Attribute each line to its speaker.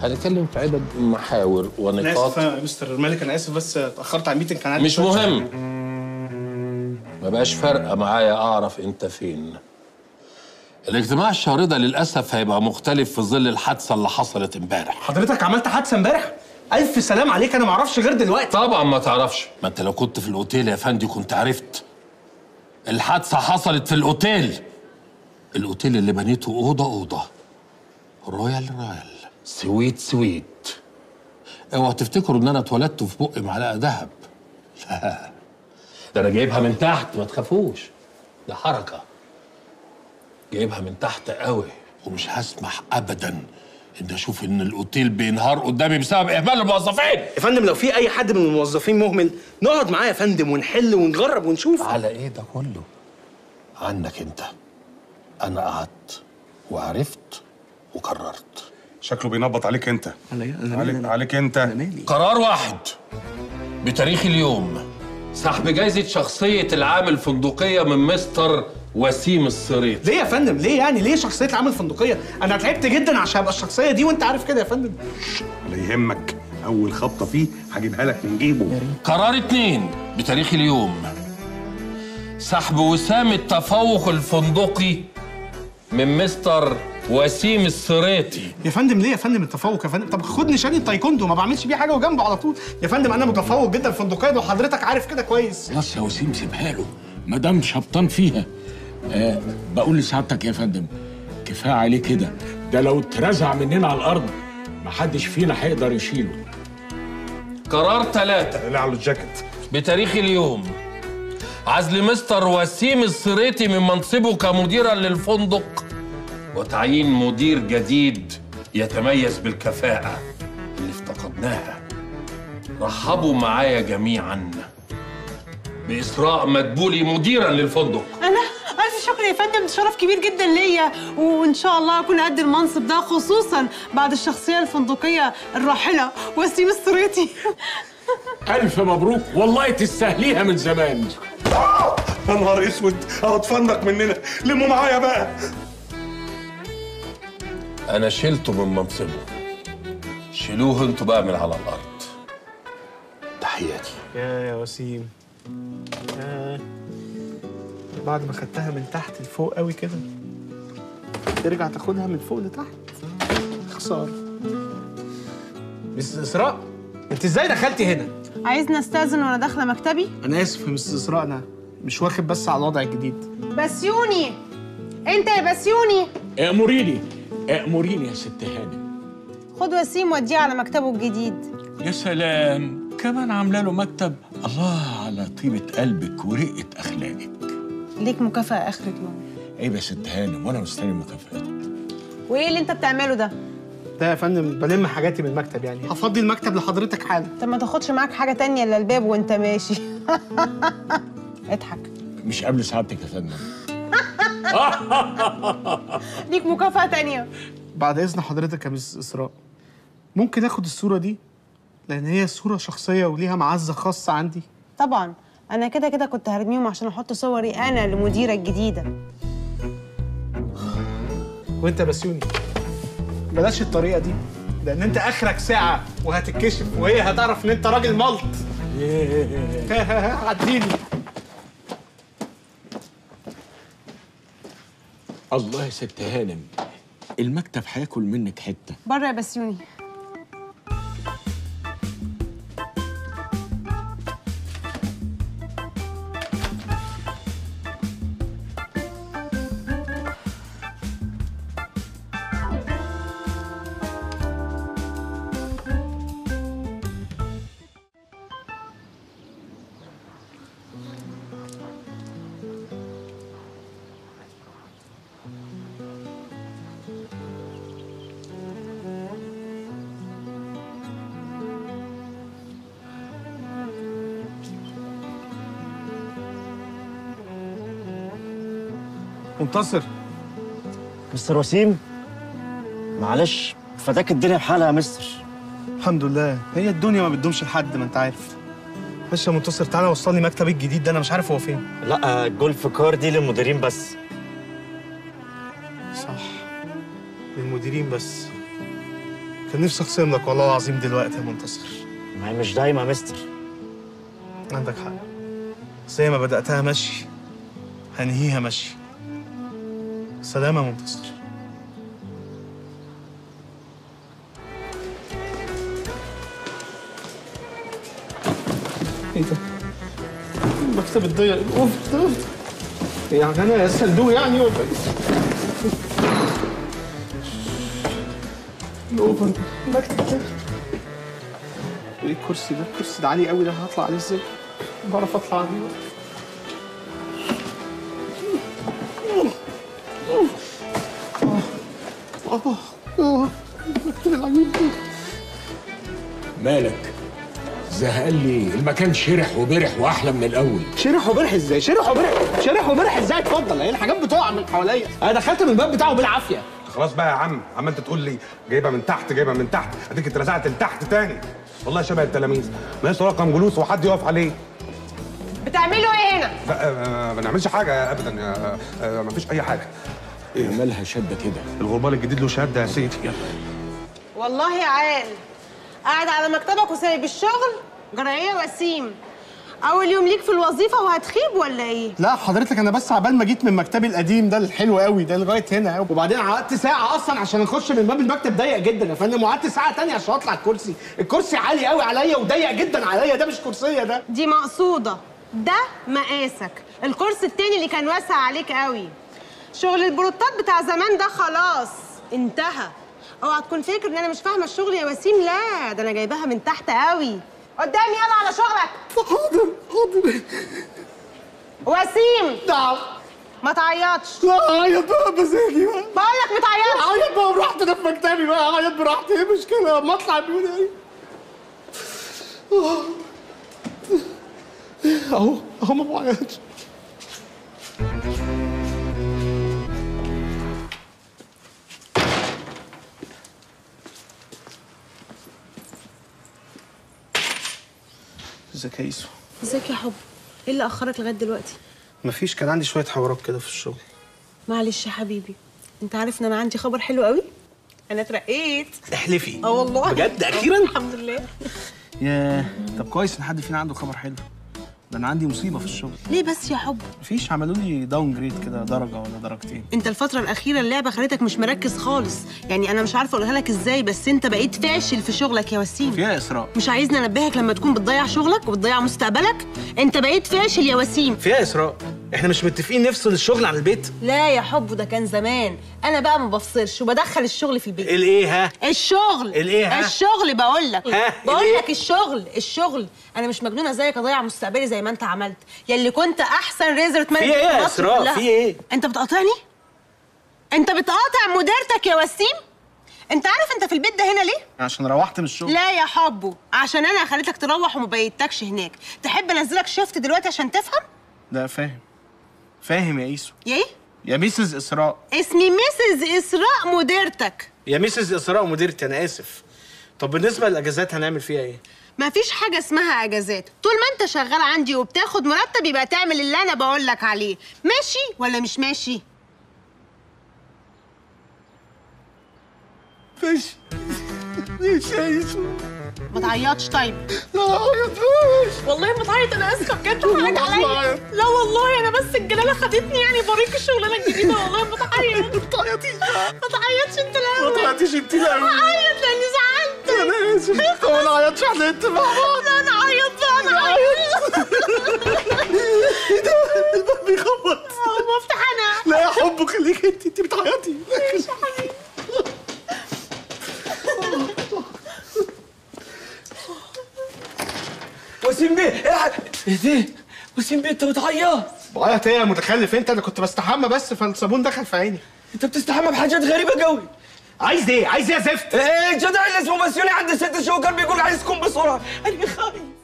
Speaker 1: هنتكلم في عدة محاور
Speaker 2: انا اسف
Speaker 1: ونقاط
Speaker 2: يا مستر مالك انا اسف بس اتاخرت على الميتنج كان عندي
Speaker 1: مش
Speaker 2: شوية-
Speaker 1: مهم ما بقاش فارقة معايا أعرف أنت فين الاجتماع الشهر ده للأسف هيبقى مختلف في ظل الحادثة اللي حصلت امبارح
Speaker 2: حضرتك عملت حادثه امبارح الف سلام عليك انا ما اعرفش غير دلوقتي
Speaker 1: طبعا ما تعرفش ما انت لو كنت في الاوتيل يا فندي كنت عرفت الحادثة حصلت في الاوتيل الاوتيل اللي بنيته أوضة أوضة رويال رويال سويت سويت اوعى تفتكروا ان انا اتولدت في بقي معلقة ذهب لا ده انا جايبها من تحت ما تخافوش ده حركة جايبها من تحت قوي ومش هسمح ابدا ان اشوف ان الاوتيل بينهار قدامي بسبب اهمال الموظفين
Speaker 2: يا فندم لو في اي حد من الموظفين مهمل نقعد معاه يا فندم ونحل ونجرب ونشوف
Speaker 1: على ايه ده كله عنك انت انا قعدت وعرفت وقررت
Speaker 3: شكله بينبط عليك انت
Speaker 2: عليك
Speaker 3: عليك, عليك انت
Speaker 1: قرار واحد بتاريخ اليوم سحب جايزة شخصية العام الفندقية من مستر وسيم الصريط
Speaker 2: ليه يا فندم ليه يعني ليه شخصيه العمل فندقيه انا تعبت جدا عشان ابقى الشخصيه دي وانت عارف كده يا فندم
Speaker 3: ولا يهمك اول خبطه فيه هجيبها لك من جيبه
Speaker 1: قرار اتنين بتاريخ اليوم سحب وسام التفوق الفندقي من مستر وسيم الصريطي
Speaker 2: يا فندم ليه يا فندم التفوق يا فندم طب خد نشاني التايكوندو ما بعملش بيه حاجه وجنبه على طول يا فندم انا متفوق جدا في الفندقيه وحضرتك عارف كده كويس
Speaker 4: خلاص يا وسيم سيبها له ما دام شبطان فيها آه بقول لسعادتك يا فندم كفايه عليه كده ده لو اترزع مننا على الارض محدش فينا هيقدر يشيله
Speaker 1: قرار ثلاثة
Speaker 3: اللي على الجاكيت
Speaker 1: بتاريخ اليوم عزل مستر وسيم الصريطي من منصبه كمديرا للفندق وتعيين مدير جديد يتميز بالكفاءة اللي افتقدناها رحبوا معايا جميعا بإسراء مدبولي مديرا للفندق
Speaker 5: انا الف شكر يا فندم ده شرف كبير جدا ليا وان شاء الله اكون قد المنصب ده خصوصا بعد الشخصيه الفندقيه الراحله وسيم الصريطي
Speaker 4: الف مبروك والله تستاهليها من زمان
Speaker 3: يا نهار اسود اهو اتفنق مننا لموا معايا بقى
Speaker 1: أنا شلته من منصبه شيلوه انتوا بقى من على الأرض تحياتي
Speaker 2: يا يا وسيم يا. بعد ما خدتها من تحت لفوق قوي كده ترجع تاخدها من فوق لتحت خساره مس اسراء انت ازاي دخلتي هنا
Speaker 5: عايزني استاذن وانا داخله مكتبي
Speaker 2: انا اسف يا مس اسراء انا مش واخد بس على الوضع الجديد
Speaker 5: بسيوني انت يا بسيوني
Speaker 4: اموريني اموريني يا ست هانم
Speaker 5: خد وسيم وديه على مكتبه الجديد
Speaker 4: يا سلام كمان عامله له مكتب الله على طيبه قلبك ورقه اخلاقك
Speaker 5: ليك مكافاه اخر اليوم
Speaker 4: عيب يا ست هانم وانا مستني مكافأتك
Speaker 5: وايه اللي انت بتعمله ده
Speaker 2: ده يا فندم بلم حاجاتي من المكتب يعني هفضي المكتب لحضرتك حالا
Speaker 5: طب ما تاخدش معاك حاجه تانية الا الباب وانت ماشي اضحك
Speaker 4: مش قبل سعادتك يا فندم
Speaker 5: ليك مكافاه تانية
Speaker 2: بعد اذن حضرتك يا مس اسراء ممكن اخد الصوره دي لان هي صوره شخصيه وليها معزه خاصه عندي
Speaker 5: طبعا انا كده كده كنت هرميهم عشان احط صوري انا لمديره الجديده
Speaker 2: وانت يا بسيوني بلاش الطريقه دي لان انت اخرك ساعه وهتتكشف وهي هتعرف ان انت راجل ملط عديني
Speaker 4: الله يا ست هانم المكتب هياكل منك حته
Speaker 5: بره يا بسيوني
Speaker 2: منتصر
Speaker 6: مستر وسيم معلش فداك الدنيا بحالها يا مستر
Speaker 2: الحمد لله هي الدنيا ما بتدومش لحد ما انت عارف معلش يا منتصر تعالى وصلني مكتبي الجديد ده انا مش عارف هو فين
Speaker 6: لا الجولف كار دي للمديرين بس
Speaker 2: صح للمديرين بس كان نفسي اخصم لك والله العظيم دلوقتي يا منتصر
Speaker 6: ما هي مش دايما يا مستر
Speaker 2: عندك حق زي ما بدأتها مشي هنهيها مشي سلام يا منتصر ايه ده؟ المكتب الضيق الاوف ده يعني انا صندوق يعني ولا ايه؟ الاوفر ده المكتب ده ايه الكرسي ده؟ الكرسي ده عالي قوي ده هطلع عليه ازاي؟ بعرف اطلع عليه اه اه المكتب العجيب ده
Speaker 4: مالك زهقان ليه المكان شرح وبرح واحلى من الاول
Speaker 2: شرح وبرح ازاي؟ شرح وبرح شرح وبرح ازاي؟ اتفضل هي الحاجات بتقع من حواليا انا دخلت من الباب بتاعه بالعافيه
Speaker 3: خلاص بقى يا عم عمال تقول لي جايبها من تحت جايبها من تحت اديك اترزعت لتحت تاني والله شبه التلاميذ ناقص رقم جلوس وحد يقف عليه
Speaker 5: بتعملوا ايه هنا؟
Speaker 3: لا آه، ما بنعملش حاجه ابدا آه، آه، ما فيش اي حاجه
Speaker 4: ايه مالها شده كده
Speaker 3: الغربال الجديد له شهاده يا سيدي يلا
Speaker 5: والله يا عال قاعد على مكتبك وسايب الشغل جرعيه وسيم اول يوم ليك في الوظيفه وهتخيب ولا ايه
Speaker 2: لا حضرتك انا بس عبال ما جيت من مكتبي القديم ده الحلو قوي ده لغايه هنا وبعدين قعدت ساعه اصلا عشان اخش من باب المكتب ضيق جدا يا فندم وقعدت ساعه تانية عشان اطلع الكرسي الكرسي عالي قوي عليا وضيق جدا عليا ده مش كرسيه ده
Speaker 5: دي مقصوده ده مقاسك الكرسي التاني اللي كان واسع عليك قوي شغل البروتات بتاع زمان ده خلاص انتهى اوعى تكون فاكر ان انا مش فاهمه الشغل يا وسيم لا ده انا جايباها من تحت قوي قدامي يلا على شغلك
Speaker 2: حاضر حاضر
Speaker 5: وسيم
Speaker 2: نعم
Speaker 5: ما تعيطش
Speaker 2: لا اعيط بقى بمزاجي بقى
Speaker 5: بقول لك ما تعيطش
Speaker 2: اعيط بقى براحتي انا في مكتبي بقى اعيط براحتي ايه المشكله اما اطلع بيقول ايه اهو اهو ما بعيطش ازيك يا يسو
Speaker 5: ازيك يا حب ايه اللي اخرك لغايه دلوقتي
Speaker 2: مفيش كان عندي شويه حوارات كده في الشغل
Speaker 5: معلش يا حبيبي انت عارف ان انا عندي خبر حلو قوي انا اترقيت
Speaker 2: احلفي
Speaker 5: اه والله
Speaker 2: بجد اخيرا
Speaker 5: الحمد لله
Speaker 2: ياه طب كويس ان حد فينا عنده خبر حلو ده انا عندي مصيبه في الشغل
Speaker 5: ليه بس يا حب
Speaker 2: مفيش عملوا لي داون جريد كده درجه ولا درجتين
Speaker 5: انت الفترة الأخيرة اللعبة خلتك مش مركز خالص، يعني أنا مش عارفة أقولها لك إزاي بس أنت بقيت فاشل في شغلك يا وسيم.
Speaker 2: فيها اسراء
Speaker 5: مش عايزني أنبهك لما تكون بتضيع شغلك وبتضيع مستقبلك؟ أنت بقيت فاشل يا وسيم.
Speaker 2: فيها اسراء احنا مش متفقين نفصل الشغل عن البيت
Speaker 5: لا يا حب ده كان زمان، أنا بقى ما بفصلش وبدخل الشغل في البيت.
Speaker 2: الايه ها
Speaker 5: الشغل
Speaker 2: الإيه ها؟
Speaker 5: الشغل بقول لك
Speaker 2: ها؟
Speaker 5: بقول
Speaker 2: الإيه؟
Speaker 5: لك الشغل الشغل انا مش مجنونه زيك اضيع مستقبلي زي ما انت عملت يلي كنت احسن ريزرت مان
Speaker 2: في إيه يا إسراء؟ في إيه؟
Speaker 5: انت بتقاطعني انت بتقاطع مديرتك يا وسيم انت عارف انت في البيت ده هنا ليه
Speaker 2: عشان روحت من الشغل
Speaker 5: لا يا حبو عشان انا خليتك تروح وما بيتكش هناك تحب انزلك شيفت دلوقتي عشان تفهم
Speaker 2: لا فاهم فاهم يا ايسو
Speaker 5: يا ايه
Speaker 2: يا ميسز اسراء
Speaker 5: اسمي ميسز اسراء مديرتك
Speaker 2: يا ميسز اسراء مديرتي انا اسف طب بالنسبه للاجازات هنعمل فيها ايه
Speaker 5: مفيش حاجة اسمها اجازات، طول ما انت شغال عندي وبتاخد مرتب يبقى تعمل اللي انا بقول لك عليه، ماشي ولا مش ماشي؟
Speaker 2: ماشي ماشي يا ايسو
Speaker 5: ما تعيطش طيب.
Speaker 2: لا عيطوش
Speaker 5: والله ما تعيط انا اسفة بجد
Speaker 2: والله
Speaker 5: وحرج
Speaker 2: ما
Speaker 5: عليا.
Speaker 2: بعيط.
Speaker 5: لا والله انا بس الجلالة خدتني يعني بريق الشغلانة الجديدة والله ما تعيط.
Speaker 2: ما تعيطيش بقى.
Speaker 5: ما تعيطش انت
Speaker 2: ما
Speaker 5: لا.
Speaker 2: تعيطيش انت لا
Speaker 5: عيط لاني زعلت.
Speaker 2: انا اسف طب انا عيطش احنا انت مع بعض
Speaker 5: لا انا عيط بقى انا عيط.
Speaker 2: ايه ده الباب بيخبط
Speaker 5: هو افتح انا.
Speaker 2: لا يا حب خليك انت انت بتعيطي
Speaker 7: وسيم بيه ايه ده وسيم بيه انت بتعيط
Speaker 2: بعيط ايه يا متخلف انت انا كنت بستحمى بس فالصابون دخل في عيني
Speaker 7: انت بتستحمى بحاجات غريبه قوي
Speaker 2: عايز ايه عايز ايه يا زفت
Speaker 7: ايه الجدع اللي اسمه مسيوني عند ست شهور كان بيقول عايزكم بسرعه انا خايف